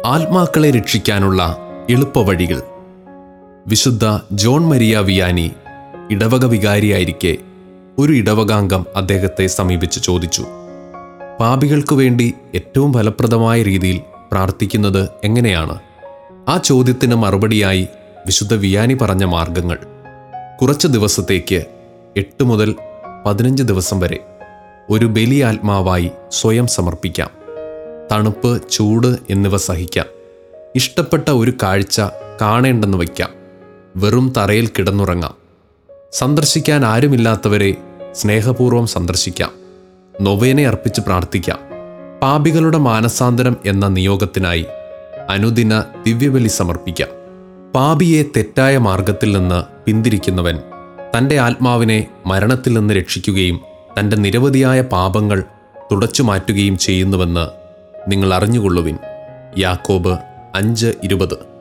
ആത്മാക്കളെ രക്ഷിക്കാനുള്ള എളുപ്പവഴികൾ വിശുദ്ധ ജോൺ മരിയ വിയാനി ഇടവക വികാരിയായിരിക്കെ ഒരു ഇടവകാംഗം അദ്ദേഹത്തെ സമീപിച്ച് ചോദിച്ചു പാപികൾക്കു വേണ്ടി ഏറ്റവും ഫലപ്രദമായ രീതിയിൽ പ്രാർത്ഥിക്കുന്നത് എങ്ങനെയാണ് ആ ചോദ്യത്തിന് മറുപടിയായി വിശുദ്ധ വിയാനി പറഞ്ഞ മാർഗങ്ങൾ കുറച്ച് ദിവസത്തേക്ക് എട്ട് മുതൽ പതിനഞ്ച് ദിവസം വരെ ഒരു ബലിയാത്മാവായി സ്വയം സമർപ്പിക്കാം തണുപ്പ് ചൂട് എന്നിവ സഹിക്കാം ഇഷ്ടപ്പെട്ട ഒരു കാഴ്ച കാണേണ്ടെന്ന് വയ്ക്കാം വെറും തറയിൽ കിടന്നുറങ്ങാം സന്ദർശിക്കാൻ ആരുമില്ലാത്തവരെ സ്നേഹപൂർവ്വം സന്ദർശിക്കാം നൊവേനെ അർപ്പിച്ച് പ്രാർത്ഥിക്കാം പാപികളുടെ മാനസാന്തരം എന്ന നിയോഗത്തിനായി അനുദിന ദിവ്യബലി സമർപ്പിക്കാം പാപിയെ തെറ്റായ മാർഗത്തിൽ നിന്ന് പിന്തിരിക്കുന്നവൻ തൻ്റെ ആത്മാവിനെ മരണത്തിൽ നിന്ന് രക്ഷിക്കുകയും തൻ്റെ നിരവധിയായ പാപങ്ങൾ തുടച്ചു മാറ്റുകയും ചെയ്യുന്നുവെന്ന് നിങ്ങൾ അറിഞ്ഞുകൊള്ളുവിൻ യാക്കോബ് അഞ്ച് ഇരുപത്